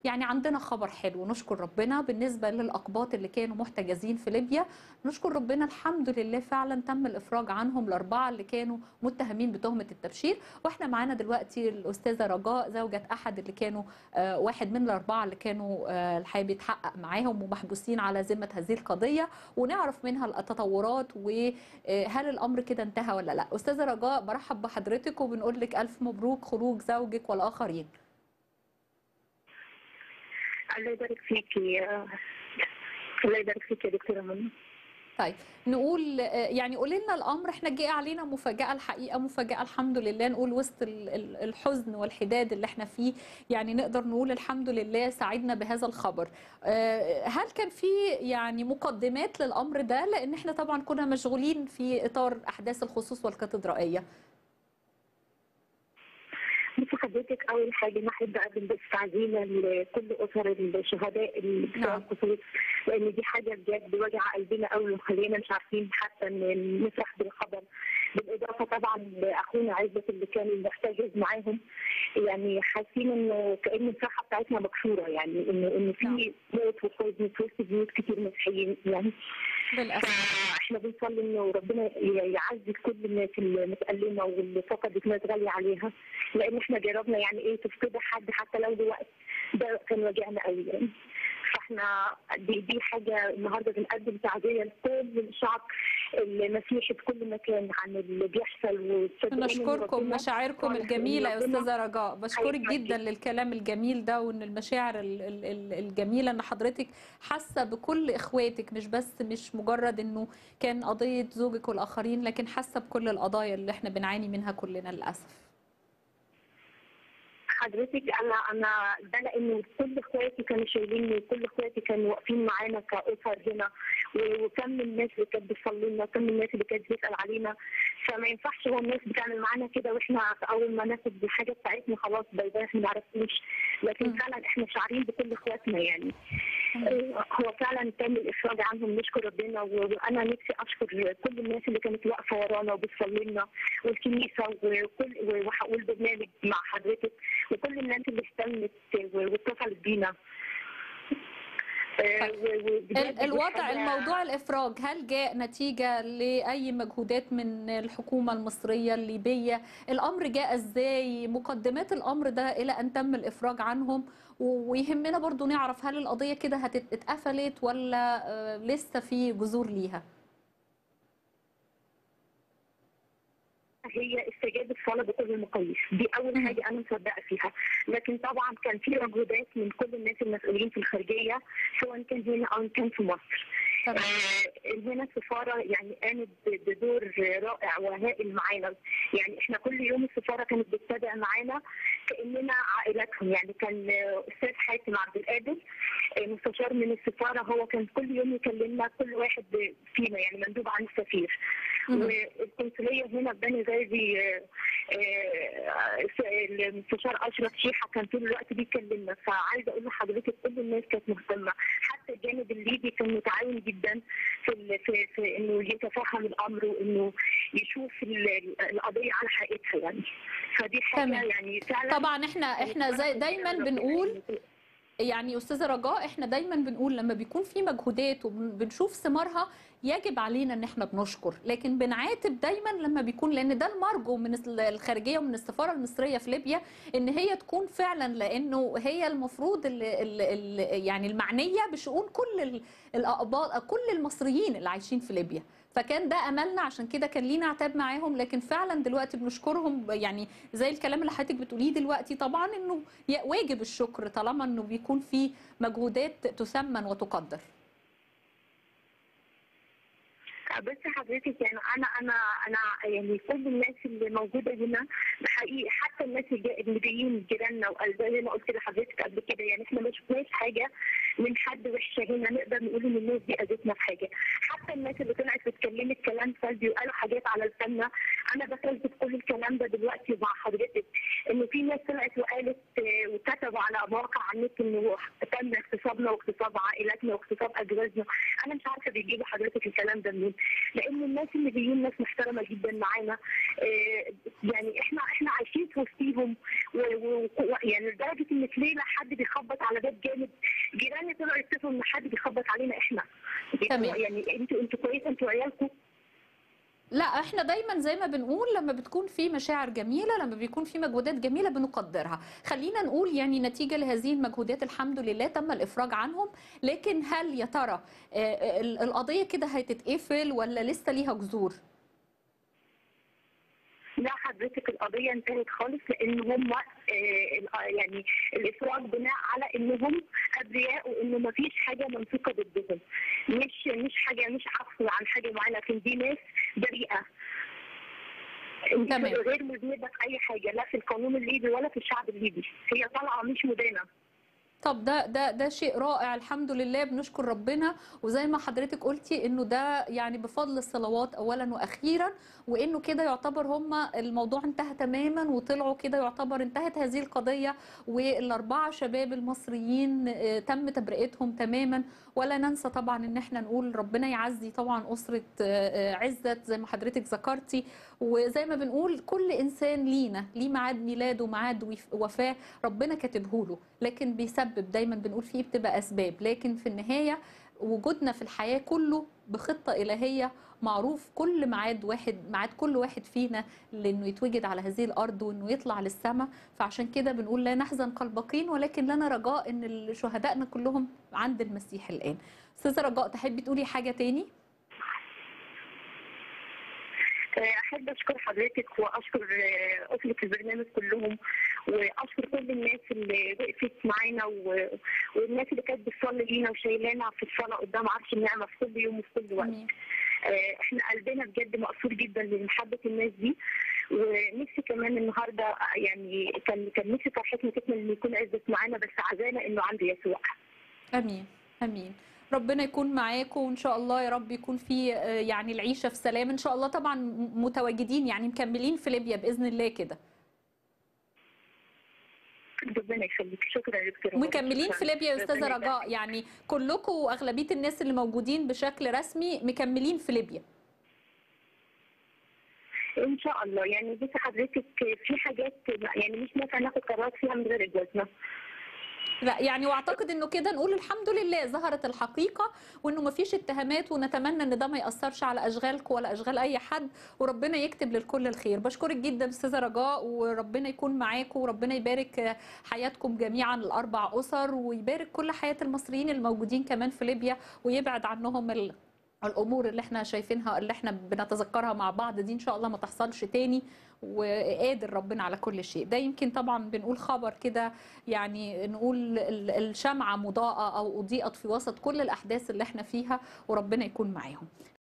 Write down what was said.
يعني عندنا خبر حلو نشكر ربنا بالنسبة للأقباط اللي كانوا محتجزين في ليبيا نشكر ربنا الحمد لله فعلا تم الإفراج عنهم الأربعة اللي كانوا متهمين بتهمة التبشير وإحنا معانا دلوقتي الأستاذة رجاء زوجة أحد اللي كانوا آه، واحد من الأربعة اللي كانوا آه، الحقيقة بيتحقق معاهم ومحبوسين على ذمة هذه القضية ونعرف منها التطورات وهل الأمر كده انتهى ولا لا أستاذة رجاء برحب بحضرتك وبنقول لك ألف مبروك خروج زوجك والآخرين الله يبارك فيكي يا- الله يبارك فيك يا دكتورة منى طيب نقول آه، يعني قولي لنا الامر احنا جه علينا مفاجاه الحقيقه مفاجاه الحمد لله نقول وسط ال- ال- الحزن والحداد اللي احنا فيه يعني نقدر نقول الحمد لله سعدنا بهذا الخبر آه، هل كان في يعني مقدمات للامر ده لان احنا طبعا كنا مشغولين في اطار احداث الخصوص والكاتدرائيه بصي حضرتك أول حاجة أنا أحب أقدم بس تعزينا لكل أسر الشهداء اللي بتوع نعم. الخصوص لأن دي حاجة بجد وجع قلبنا قوي ومخلينا مش عارفين حتى إن نفرح بالخبر بالإضافة طبعا لأخونا عزت اللي كان محتجز معاهم يعني حاسين إنه كأن الصحة بتاعتنا مكسورة يعني إنه إن نعم. في موت وحزن في وسط بيوت كتير مسيحيين يعني للاسف احنا بنصلي انه ربنا يعزز كل الناس اللي متألمة واللي فقدت ناس غالية عليها لان احنا جربنا يعني ايه تفقد حد حتى لو لوقت ده كان وجعنا قوي يعني فاحنا دي دي حاجة النهارده بنقدم تعزية لكل الشعب المسيحي في كل مكان عن اللي بيحصل وتصدقوني إن نشكركم ربنا مشاعركم صالح الجميله يا ربنا استاذه رجاء بشكرك هيسعدك. جدا للكلام الجميل ده وان المشاعر ال- ال- ال- الجميله ان حضرتك حاسه بكل اخواتك مش بس مش مجرد انه كان قضيه زوجك والاخرين لكن حاسه بكل القضايا اللي احنا بنعاني منها كلنا للاسف حضرتك انا انا ده لان كل اخواتي كانوا شايليني وكل اخواتي كانوا واقفين معانا كاسر هنا و- وكم الناس اللي كانت بتصلي لنا وكم الناس اللي كانت بتسال علينا فما ينفعش هو الناس بتعمل معانا كده واحنا اول ما ناخد الحاجه بتاعتنا خلاص باي باي احنا ما عرفناش لكن مم. فعلا احنا شعارين بكل اخواتنا يعني آه، هو فعلا تم الافراج عنهم نشكر ربنا و- وانا نفسي اشكر كل الناس اللي كانت واقفه ورانا وبتصلي لنا والكنيسه وكل وهقول برنامج مع حضرتك وكل الناس اللي استنت و- واتصلت بينا آه، و- وبجد ال- دي الوضع حاجة- الموضوع الافراج هل جاء نتيجه لاي مجهودات من الحكومه المصريه الليبيه الامر جاء ازاي مقدمات الامر ده الى ان تم الافراج عنهم و- ويهمنا برضو نعرف هل القضيه كده هتت- اتقفلت ولا آه، لسه في جذور ليها هي استجابة طلب كل المقاييس دي أول مم. حاجة أنا مصدقة فيها لكن طبعا كان في مجهودات من كل الناس المسؤولين في الخارجية سواء كان هنا أو كان في مصر تمام. آه، هنا السفارة يعني قامت ب- بدور رائع وهائل معانا يعني احنا كل يوم السفارة كانت بتتابع معانا كأننا عائلاتهم يعني كان آه، أستاذ حاتم عبد القادر آه، مستشار من السفارة هو كان كل يوم يكلمنا كل واحد فينا يعني مندوب عن السفير مم. والقنصلية هنا في بني غازي آه، آه، المستشار أشرف شيحة كان طول الوقت بيكلمنا فعايزة أقول لحضرتك كل الناس كانت مهتمة حتى الجانب الليبي كان متعاون جدا في ال- في, في إنه يتفهم الأمر وإنه يشوف ال- القضية على حقيقتها يعني فدي حاجة تمام. يعني فعلا طبعا احنا احنا زي دايما بنقول يعني استاذه رجاء احنا دايما بنقول لما بيكون في مجهودات وبنشوف ثمارها يجب علينا ان احنا بنشكر لكن بنعاتب دايما لما بيكون لان ده المرجو من الخارجيه ومن السفاره المصريه في ليبيا ان هي تكون فعلا لانه هي المفروض ال ال ال يعني المعنيه بشؤون كل ال- الاقباط كل المصريين اللي عايشين في ليبيا فكان ده املنا عشان كده كان لينا عتاب معاهم لكن فعلا دلوقتي بنشكرهم يعني زي الكلام اللي حضرتك بتقوليه دلوقتي طبعا انه ي- واجب الشكر طالما انه بيكون في مجهودات تثمن وتقدر بس حضرتك يعني انا انا انا يعني كل الناس اللي موجوده هنا حقيقي حتى الناس اللي اللي جايين جيراننا وقال زي ما قلت لحضرتك قبل كده يعني احنا ما شفناش حاجه من حد وحشه هنا نقدر نقول ان الناس دي اذتنا في حاجه حتى الناس اللي طلعت اتكلمت كلام سلبي وقالوا حاجات على لساننا انا بثبت كل الكلام ده دلوقتي مع حضرتك انه في ناس طلعت وقالت آه، وكتبوا كتبوا على مواقع على النت انه تم اغتصابنا واغتصاب عائلاتنا واغتصاب ازواجنا انا مش عارفه بيجيبوا حضرتك الكلام ده منين لان الناس اللي بيجوا ناس محترمه جدا معانا آه، يعني احنا احنا عايشين في وسطيهم و- و- و- يعني لدرجه ان في ليله حد بيخبط على باب جامد جيراني طلعوا يتصلوا ان حد بيخبط علينا احنا تمام. يعني انتوا انتوا كويسه انتوا وعيالكم لا احنا دايما زي ما بنقول لما بتكون في مشاعر جميله لما بيكون في مجهودات جميله بنقدرها خلينا نقول يعني نتيجه لهذه المجهودات الحمد لله تم الافراج عنهم لكن هل يا ترى آه، آه، ال- القضيه كده هتتقفل ولا لسه ليها جذور لا حضرتك القضيه انتهت خالص لان هم آه، ال- يعني الافراج بناء على انهم ابرياء وانه ما فيش حاجه منطقه ضدهم مش مش حاجه مش عفو عن حاجه معينه لكن دي ناس بريئه تمام. غير مذنبه في اي حاجه لا في القانون الليبي ولا في الشعب الليبي هي طالعه مش مدانه طب ده ده ده شيء رائع الحمد لله بنشكر ربنا وزي ما حضرتك قلتي انه ده يعني بفضل الصلوات اولا واخيرا وانه كده يعتبر هم الموضوع انتهى تماما وطلعوا كده يعتبر انتهت هذه القضيه والاربعه شباب المصريين آه، تم تبرئتهم تماما ولا ننسى طبعا ان احنا نقول ربنا يعزي طبعا اسره آه، آه، عزت زي ما حضرتك ذكرتي وزي ما بنقول كل انسان لينا ليه ميعاد ميلاد وميعاد وف- وفاه ربنا كاتبه له لكن بيسبب دايما بنقول فيه بتبقى اسباب لكن في النهايه وجودنا في الحياه كله بخطه الهيه معروف كل ميعاد واحد ميعاد كل واحد فينا لانه يتوجد على هذه الارض وانه يطلع للسماء فعشان كده بنقول لا نحزن قلبقين ولكن لنا رجاء ان شهدائنا كلهم عند المسيح الان استاذه رجاء تحبي تقولي حاجه تاني احب اشكر حضرتك واشكر آه، اسره البرنامج كلهم واشكر كل الناس اللي وقفت معانا و- والناس اللي كانت بتصلي لينا وشايلانا في الصلاه قدام عرش النعمه في كل يوم وفي كل وقت امين آه، احنا قلبنا بجد مقصور جدا لمحبه الناس دي ونفسي كمان النهارده يعني كان كان نفسي فرحتنا تكمل ان يكون عزت معانا بس عزانا انه عند يسوع امين امين ربنا يكون معاكم وان شاء الله يا رب يكون في آه، يعني العيشه في سلام ان شاء الله طبعا م- متواجدين يعني مكملين في ليبيا باذن الله كده ربنا يخليك شكرا يا دكتوره مكملين في ليبيا يا استاذه ربنا رجاء يبارك. يعني كلكم واغلبيه الناس اللي موجودين بشكل رسمي مكملين في ليبيا ان شاء الله يعني بصي حضرتك في حاجات يعني مش نافع ناخد قرارات فيها من غير اجازنا لا يعني واعتقد انه كده نقول الحمد لله ظهرت الحقيقه وانه ما فيش اتهامات ونتمنى ان ده ما ياثرش على اشغالكم ولا اشغال اي حد وربنا يكتب للكل الخير بشكرك جدا استاذه رجاء وربنا يكون معاكم وربنا يبارك حياتكم جميعا الاربع اسر ويبارك كل حياه المصريين الموجودين كمان في ليبيا ويبعد عنهم ال... الامور اللي احنا شايفينها اللي احنا بنتذكرها مع بعض دي ان شاء الله ما تحصلش تاني وقادر ربنا على كل شيء ده يمكن طبعا بنقول خبر كده يعني نقول ال- الشمعة مضاءة أو أضيئت في وسط كل الأحداث اللي احنا فيها وربنا يكون معاهم